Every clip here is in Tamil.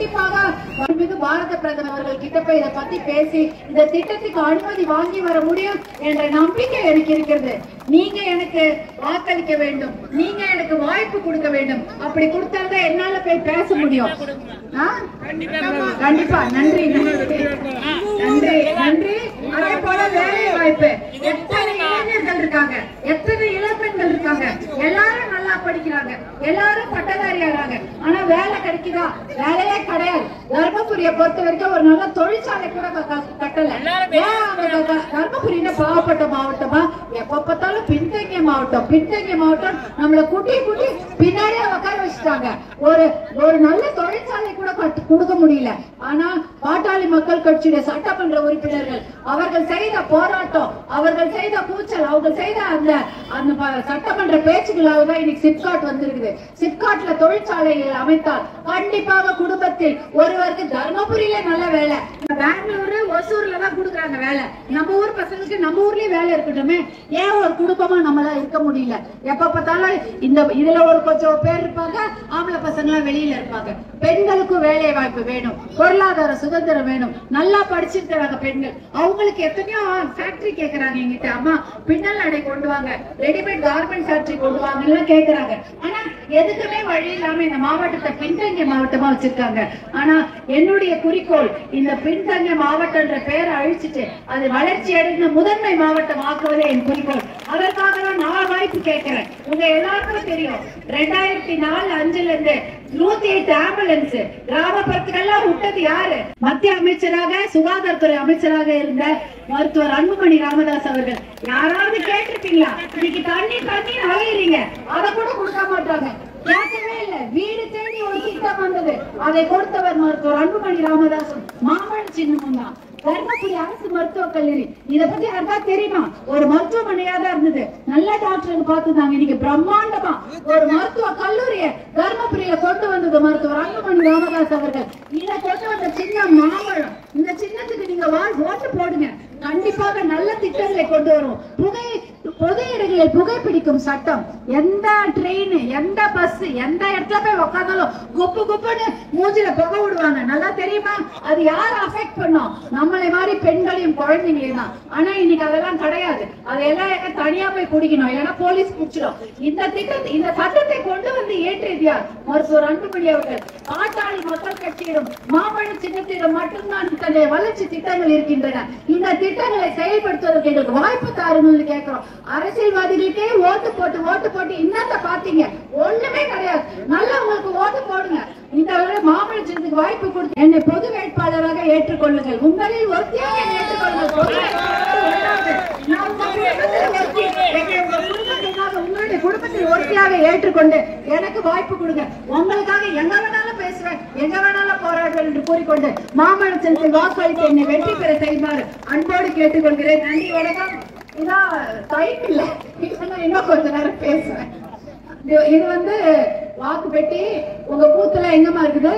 கண்டிப்பாக மாண்புமிகு பாரத பிரதமர் அவர்கள் கிட்ட போய் இதை பத்தி பேசி இந்த திட்டத்துக்கு அனுமதி வாங்கி வர முடியும் என்ற நம்பிக்கை எனக்கு இருக்கிறது நீங்க எனக்கு வாக்களிக்க வேண்டும் நீங்க எனக்கு வாய்ப்பு கொடுக்க வேண்டும் அப்படி கொடுத்தால்தான் என்னால போய் பேச முடியும் ஆ? கண்டிப்பா நன்றி நன்றி நன்றி நன்றி அதே போல வேலை வாய்ப்பு எத்தனை இளைஞர்கள் இருக்காங்க எத்தனை இளப்பெண்கள் இருக்காங்க எல்லாரும் நல்லா படிக்கிறாங்க எல்லாரும் பட்டதாரியாகிறாங்க ஆனா வேலை கிடைக்குதா வேலையே கிடையாது தர்மபுரியை பொறுத்த வரைக்கும் ஒரு நல்ல தொழிற்சாலை கூட க- க- கட்டல ஏன் அவங்க க- க- தர்மபுரின்னா பாவப்பட்ட மாவட்டமா எப்ப பார்த்தாலும் பின்தங்கிய மாவட்டம் பின்தங்கிய மாவட்டம் நம்மள குட்டி குட்டி பின்னாடியே உட்கார வச்சுட்டாங்க ஒரு ஒரு நல்ல தொழிற்சாலை கூட கட்டு- கொடுக்க முடியல ஆனா பாட்டாளி மக்கள் கட்சியுடைய சட்டமன்ற உறுப்பினர்கள் அவர்கள் செய்த போராட்டம் அவர்கள் செய்த கூச்சல் அவர்கள் செய்த அந்த அந்த ப- சட்டமன்ற பேச்சுகளாக தான் இன்னைக்கு சிப்காட் வந்திருக்குது சிப்காட்ல தொழிற்சாலைகள் அமைத்தால் கண்டிப்பாக குடும்பத்தில் ஒருவருக்கு தர்மபுரியில நல்ல வேலை பெங்களூரு ஒசூர்ல தான் கொடுக்குறாங்க வேலை நம்ம ஊர் பசங்களுக்கு நம்ம ஊர்லயே வேலை இருக்கட்டுமே ஏன் ஒரு குடும்பமா நம்மளால இருக்க முடியல எப்ப பார்த்தாலும் இந்த இதுல ஒரு கொஞ்சம் பேர் இருப்பாங்க ஆம்பளை பசங்க எல்லாம் வெளியில இருப்பாங்க பெண்களுக்கும் வேலை வாய்ப்பு வேணும் பொருளாதார சுதந்திரம் வேணும் நல்லா படிச்சிருக்கிறாங்க பெண்கள் அவங்களுக்கு எத்தனையோ ஃபேக்டரி கேக்குறாங்க எங்கிட்ட அம்மா பின்னல் அடை கொண்டு வாங்க ரெடிமேட் கார்மெண்ட் ஃபேக்டரி கொண்டு வாங்க எல்லாம் கேக்குறாங்க ஆனா எதுக்குமே வழி இல்லாம இந்த மாவட்டத்தை பின்தங்கிய மாவட்டமா வச்சிருக்காங்க ஆனா என்னுடைய குறிக்கோள் இந்த பின்தங்கிய மாவட்டம்ன்ற பேரை அழிச்சிட்டு அது வளர்ச்சி அடைந்த முதன்மை மாவட்டம் ஆக்குவதே என் குறிக்கோள் அதற்காக தான் நான் வாய்ப்பு கேட்கிறேன் உங்க எல்லாருக்கும் தெரியும் ரெண்டாயிரத்தி நாலு அஞ்சுல இருந்து நூத்தி எட்டு ஆம்புலன்ஸ் கிராமப்புறத்துக்கெல்லாம் விட்டது யாரு மத்திய அமைச்சராக சுகாதாரத்துறை அமைச்சராக இருந்த மருத்துவர் அன்புமணி ராமதாஸ் அவர்கள் யாராவது கேட்டிருப்பீங்களா இன்னைக்கு தண்ணி தண்ணி அலையிறீங்க அதை கூட கொடுக்க மாட்டாங்க கேட்கவே இல்ல வீடு தேடி ஒரு திட்டம் வந்தது அதை கொடுத்தவர் மருத்துவர் அன்புமணி ராமதாசும் மாமன் சின்னமும் தான் தர்மபுரி அரசு மருத்துவக் கல்லூரி இத பத்தி யாருக்கா தெரியுமா ஒரு மருத்துவமனையா தான் இருந்தது நல்ல டாக்டர் பார்த்துதாங்க இன்னைக்கு பிரம்மாண்டமா ஒரு மருத்துவ கல்லூரியை தர்மபுரியில கொண்டு வந்தது மருத்துவர் அன்புமணி ராமதாஸ் அவர்கள் இதை கொண்டு வந்த சின்ன மாம்பழம் இந்த சின்னத்துக்கு நீங்க வா- ஓட்டு போடுங்க கண்டிப்பாக நல்ல திட்டங்களை கொண்டு வரும் புகை பொது இடங்களில் புகைப்பிடிக்கும் சட்டம் எந்த ட்ரெயின் எந்த பஸ் எந்த இடத்துல போய் உட்காந்தாலும் குப்பு குப்புன்னு மூஞ்சில புகை விடுவாங்க நல்லா தெரியுமா அது யார் அஃபெக்ட் பண்ணும் நம்மளை மாதிரி பெண்களையும் குழந்தைங்களையும் தான் ஆனா இன்னைக்கு அதெல்லாம் கிடையாது அதையெல்லாம் எங்க தனியா போய் குடிக்கணும் இல்லைன்னா போலீஸ் பிடிச்சிடும் இந்த திட்டத்தை இந்த சட்டத்தை கொண்டு வந்து ஏற்றியது யார் மருத்துவர் அன்புமணி அவர்கள் பாட்டாளி மக்கள் கட்சியிடம் மாம்பழ சின்னத்திடம் மட்டும்தான் இத்தகைய வளர்ச்சி திட்டங்கள் இருக்கின்றன இந்த திட்டங்களை செயல்படுத்துவதற்கு எங்களுக்கு வாய்ப்பு தாருங்கள்னு கேட்கிறோம் அரசியல்வாதிகளுக்கே ஓட்டு போட்டு ஓட்டு போட்டு இன்னத்த பாத்தீங்க ஒண்ணுமே கிடையாது நல்லா உங்களுக்கு ஓட்டு போடுங்க இந்த தடவை மாம்பழ சின்னத்துக்கு வாய்ப்பு கொடுத்து என்னை பொது வேட்பாளராக ஏற்றுக்கொள்ளுங்கள் உங்களில் ஒருத்தியாக என்னை ஏற்றுக்கொள்ளுங்கள் பொது வேட்பாளராக ஒன்றாவது. நான் உங்க குடும்பத்தில் ஒருத்தி. என்னை உங்க குடும்பத்திற்காக உங்களுடைய குடும்பத்தில் ஒருத்தியாக ஏற்றுக்கொண்டு எனக்கு வாய்ப்பு கொடுங்க உங்களுக்காக எங்க வேணாலும் பேசுவேன் எங்க வேணாலும் போராடுவேன் என்று கூறிக்கொண்டு மாமல்லத்தில் வாக்களித்து என்னை வெற்றி பெற செய்யுமாறு அன்போடு கேட்டுக்கொள்கிறேன் நன்றி வணக்கம் இதான் டைம் இல்ல இல்லைன்னா இன்னும் கொஞ்ச நேரம் பேசுவேன் இது- இது வந்து வாக்கு பெட்டி உங்க பூத்துல எங்கம்மா இருக்குது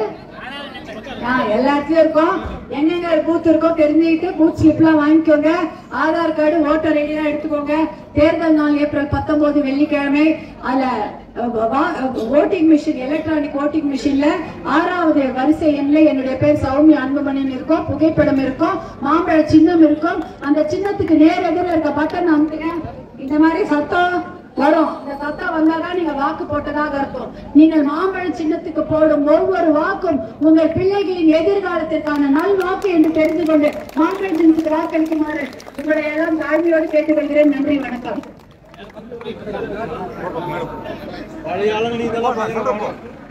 ஆ, எல்லா இடத்துலயும் இருக்கும் எங்கெங்க பூத் இருக்கோ தெரிஞ்சுக்கிட்டு பூத் ஸ்லிப் எல்லாம் வாங்கிக்கோங்க ஆதார் கார்டு ஓட்டர் ஐடி எல்லாம் எடுத்துக்கோங்க தேர்தல் நாள் ஏப்ரல் பத்தொன்பது வெள்ளிக்கிழமை அதுல ஓட்டிங் மிஷின் எலக்ட்ரானிக் ஓட்டிங் மிஷின்ல ஆறாவது வரிசை எண்ணில் என்னுடைய பேர் சௌமியா அன்புமணின் இருக்கும் புகைப்படம் இருக்கும் மாம்பழ சின்னம் இருக்கும் அந்த சின்னத்துக்கு நேர் எதிரில் இருக்க பட்டன் அமுத்துங்க இந்த மாதிரி சத்தம் வரும் இந்த சத்தம் வந்தாதான் நீங்க வாக்கு போட்டதாக அர்த்தம் நீங்கள் மாம்பழ சின்னத்துக்கு போடும் ஒவ்வொரு வாக்கும் உங்கள் பிள்ளைகளின் எதிர்காலத்திற்கான நல் வாக்கு என்று தெரிந்து கொண்டு மாம்பழ சின்னத்துக்கு வாக்களிக்குமாறு உங்களை எல்லாம் தாழ்மையோடு கேட்டுக்கொள்கிறேன் நன்றி வணக்கம் பழைய ஆளுங்க நீ இதெல்லாம்